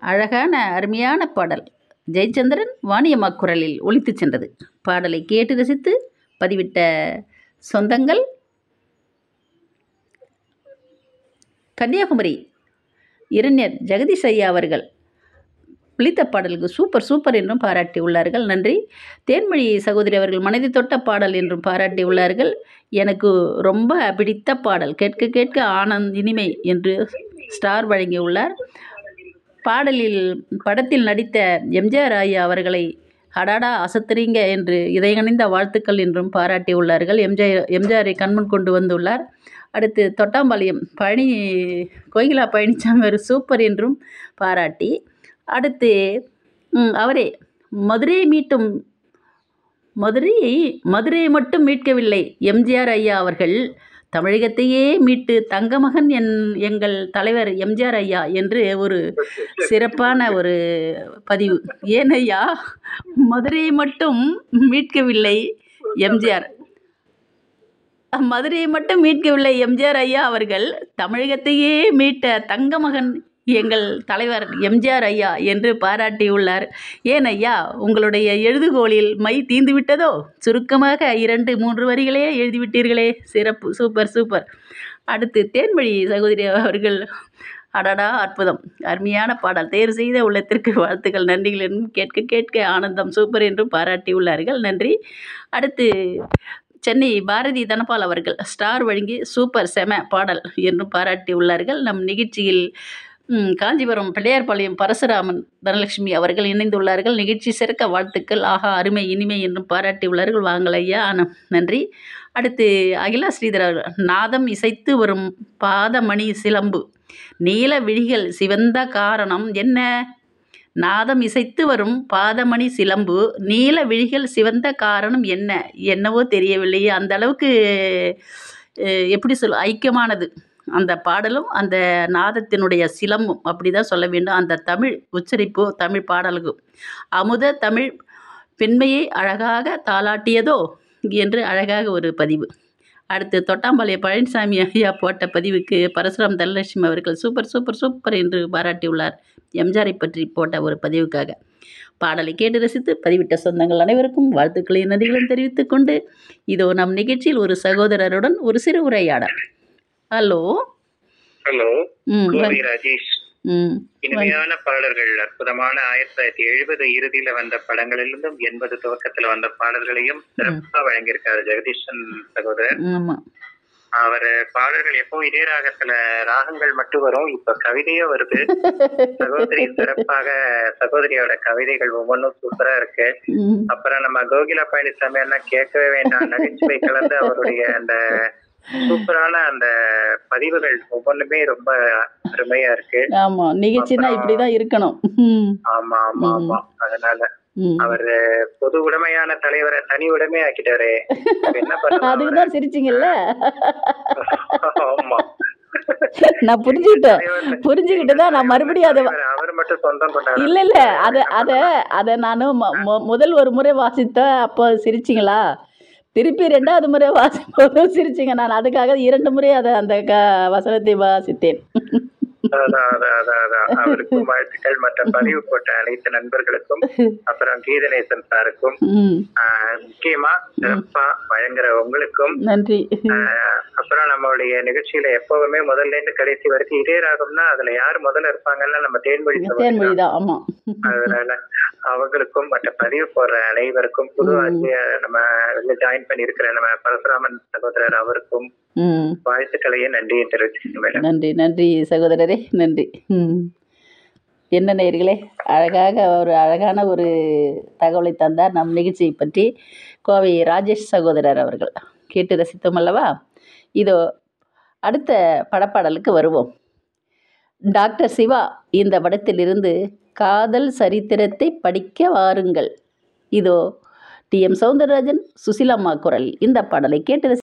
அழகான அருமையான பாடல் ஜெயச்சந்திரன் வாணியம்மா குரலில் ஒலித்துச் சென்றது பாடலை கேட்டு ரசித்து பதிவிட்ட சொந்தங்கள் கன்னியாகுமரி இரண்யர் ஜெகதீஷ் ஐயா அவர்கள் பிடித்த பாடலுக்கு சூப்பர் சூப்பர் என்றும் பாராட்டி உள்ளார்கள் நன்றி தேன்மொழி சகோதரி அவர்கள் மனதை தொட்ட பாடல் என்றும் பாராட்டி உள்ளார்கள் எனக்கு ரொம்ப பிடித்த பாடல் கேட்க கேட்க ஆனந்த் இனிமை என்று ஸ்டார் வழங்கியுள்ளார் பாடலில் படத்தில் நடித்த எம்ஜிஆர் ஐயா அவர்களை அடாடா அசத்துறீங்க என்று இதயகணிந்த வாழ்த்துக்கள் என்றும் பாராட்டி உள்ளார்கள் எம்ஜிஆர் எம்ஜிஆரை கண்முன் கொண்டு வந்துள்ளார் அடுத்து தொட்டாம்பாளையம் பழனி கோகிலா பழனிசாமி ஒரு சூப்பர் என்றும் பாராட்டி அடுத்து ம், அவரே மதுரையை மீட்டும் மதுரையை மதுரையை மட்டும் மீட்கவில்லை எம்ஜிஆர் ஐயா அவர்கள் தமிழகத்தையே மீட்டு தங்கமகன் என் எங்கள் தலைவர் எம்ஜிஆர் ஐயா என்று ஒரு சிறப்பான ஒரு பதிவு ஏன் ஐயா மதுரையை மட்டும் மீட்கவில்லை எம்ஜிஆர் மதுரையை மட்டும் மீட்கவில்லை எம்ஜிஆர் ஐயா அவர்கள் தமிழகத்தையே மீட்ட தங்கமகன் எங்கள் தலைவர் எம்ஜிஆர் ஐயா என்று பாராட்டியுள்ளார் ஏன் ஐயா உங்களுடைய எழுதுகோலில் மை தீந்து விட்டதோ சுருக்கமாக இரண்டு மூன்று வரிகளே எழுதிவிட்டீர்களே சிறப்பு சூப்பர் சூப்பர் அடுத்து தேன்மொழி சகோதரி அவர்கள் அடடா அற்புதம் அருமையான பாடல் தேர்வு செய்த உள்ளத்திற்கு வாழ்த்துக்கள் நன்றிகள் என்றும் கேட்க கேட்க ஆனந்தம் சூப்பர் என்றும் பாராட்டியுள்ளார்கள் நன்றி அடுத்து சென்னை பாரதி தனபால் அவர்கள் ஸ்டார் வழங்கி சூப்பர் செம பாடல் என்றும் பாராட்டி உள்ளார்கள் நம் நிகழ்ச்சியில் ம், காஞ்சிபுரம் பிள்ளையார்பாளையம் பரசுராமன் தனலட்சுமி அவர்கள் இணைந்துள்ளார்கள் நிகழ்ச்சி சிறக்க வாழ்த்துக்கள் ஆஹா அருமை இனிமை என்றும் பாராட்டி உள்ளார்கள் வாங்கள் ஐயா ஆனம் நன்றி அடுத்து அகிலா ஸ்ரீதர் அவர்கள் நாதம் இசைத்து வரும் பாதமணி சிலம்பு நீல விழிகள் சிவந்த காரணம் என்ன நாதம் இசைத்து வரும் பாதமணி சிலம்பு நீல விழிகள் சிவந்த காரணம் என்ன என்னவோ தெரியவில்லையே அந்த அளவுக்கு அஹ், எப்படி சொல் ஐக்கியமானது அந்த பாடலும் அந்த நாதத்தினுடைய சிலம்பும் அப்படி தான் சொல்ல வேண்டும் அந்த தமிழ் உச்சரிப்பு தமிழ் பாடலுக்கும் அமுத தமிழ் பெண்மையை அழகாக தாளாட்டியதோ என்று அழகாக ஒரு பதிவு அடுத்து தொட்டாம்பாளையம் பழனிசாமி ஐயா போட்ட பதிவுக்கு பரசுராம் தனலட்சுமி அவர்கள் சூப்பர் சூப்பர் சூப்பர் என்று பாராட்டியுள்ளார் எம்ஜிஆரை பற்றி போட்ட ஒரு பதிவுக்காக பாடலை கேட்டு ரசித்து பதிவிட்ட சொந்தங்கள் அனைவருக்கும் வாழ்த்துக்களையும் நன்றிகளும் தெரிவித்துக் கொண்டு இதோ நம் நிகழ்ச்சியில் ஒரு சகோதரருடன் ஒரு சிறு உரையாடல் ஹலோ ஹலோ ம் வ- கோவி ராஜேஷ் ம் இனிமையான பாடல்கள் அற்புதமான ஆயிரத்தி தொள்ளாயிரத்தி எழுபது இறுதியில வந்த படங்களிலிருந்தும் எண்பது துவக்கத்துல வந்த பாடல்களையும் சிறப்பா வழங்கியிருக்காரு ஜெகதீஷன் சகோதரர் ஆமாம் அவர் பாடல்கள் எப்பவும் இதே ராகத்துல ராகங்கள் மட்டும் வரும் இப்ப கவிதையே வருது சகோதரி சிறப்பாக சகோதரியோட கவிதைகள் ஒவ்வொன்றும் சூப்பரா இருக்கு ம் அப்புறம் நம்ம கோகிலா பழனிசாமி எல்லாம் கேட்கவே வேண்டாம் நகைச்சுவை கலந்து அவருடைய அந்த சூப்பரான அந்த பதிவுகள் ஒவ்வொன்றுமே ரொம்ப அருமையா இருக்கு ஆமாம் நிகழ்ச்சினா இப்படி தான் இருக்கணும் ம் ஆமா ஆமா ஆமா அதனால ம் அவர் பொது உடைமையான தலைவரை தனி உடைமை ஆக்கிட்டாரு இப்ப என்ன பண்ணலாம் அதுக்கு தான் சிரிச்சிங்கல்ல அவரை? ஆமா நான் புரிஞ்சுக்கிட்டேன் புரிஞ்சுக்கிட்டு தான் நான் மறுபடியும் அதை தலைவர் அவர் மட்டும் சொந்தம் கொண்டாடு இல்லை இல்லை அதை அதை அதை நான் முதல் ஒரு முறை வாசித்தேன் அப்போ சிரிச்சிங்களா திருப்பி ரெண்டாவது முறை வாசிப்போதும் சிரிச்சிங்க நான் அதுக்காக இரண்டு முறை அதை அந்த க வசனத்தை வாசித்தேன் அதான் அதான் அதான் அதான் அவருக்கும் வாழ்த்துக்கள் மற்ற பதிவு போட்ட அனைத்து நண்பர்களுக்கும் அப்புறம் கீதநேசன் சாருக்கும் ம் ஆஹ், முக்கியமா சிறப்பா வழங்குற உங்களுக்கும் நன்றி ஆஹ், அப்புறம் நம்மளுடைய நிகழ்ச்சியில எப்பவுமே முதல்ல இருந்து கடைசி வரைக்கும் இதே ராகம்னா அதுல யாரு முதல்ல இருப்பாங்கல்ல நம்ம தேன்மொழி சகோதரி தேன்மொழி தான் ஆமாம் அதனால அவங்களுக்கும் மற்ற பதிவு போடுற அனைவருக்கும் புது ஆசிய நம்ம ஜாயின் பண்ணியிருக்கிற நம்ம பரசுராமன் சகோதரர் அவருக்கும் ம் வாழ்த்துக்களையும் நன்றியும் தெரிவிச்சுக்கிறேன் மேடம் நன்றி நன்றி சகோதரரே நன்றி ம் என்ன நேயர்களே அழகாக ஒரு அழகான ஒரு தகவலை தந்தார் நம் நிகழ்ச்சியை பற்றி கோவை ராஜேஷ் சகோதரர் அவர்கள் கேட்டு ரசித்தோம் அல்லவா இதோ அடுத்த படப்பாடலுக்கு வருவோம் டாக்டர் சிவா இந்த படத்திலிருந்து காதல் சரித்திரத்தை படிக்க வாருங்கள் இதோ டி எம் சௌந்தரராஜன் சுசிலம்மா குரல் இந்த பாடலை கேட்டு ரசி